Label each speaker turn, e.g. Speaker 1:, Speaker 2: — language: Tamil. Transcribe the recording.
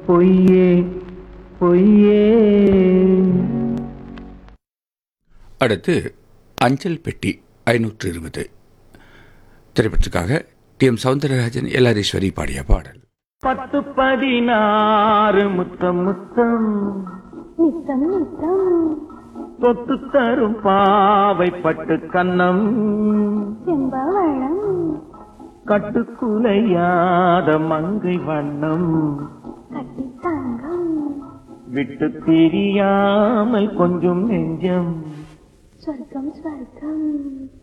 Speaker 1: பொய்யே பொய்யே
Speaker 2: அடுத்து அஞ்சல் பெட்டி ஐநூற்று இருபது திரைப்படத்துக்காக டி எம் சவுந்தரராஜன் எல்லாரீஸ்வரி பாடிய பாடல்
Speaker 1: பத்து பதினாறு முத்தம் முத்தம்
Speaker 3: நித்தம் நித்தம்
Speaker 1: சொத்து தரும் பாவை பட்டு கன்னம்
Speaker 3: செம்பவளம்
Speaker 1: கட்டுக்குலையாத மங்கை வண்ணம்
Speaker 3: கட்டி தங்கம்
Speaker 1: விட்டு பிரியாமல் கொஞ்சம் நெஞ்சம்
Speaker 3: சொர்க்கம் ஸ்வர்க்கம்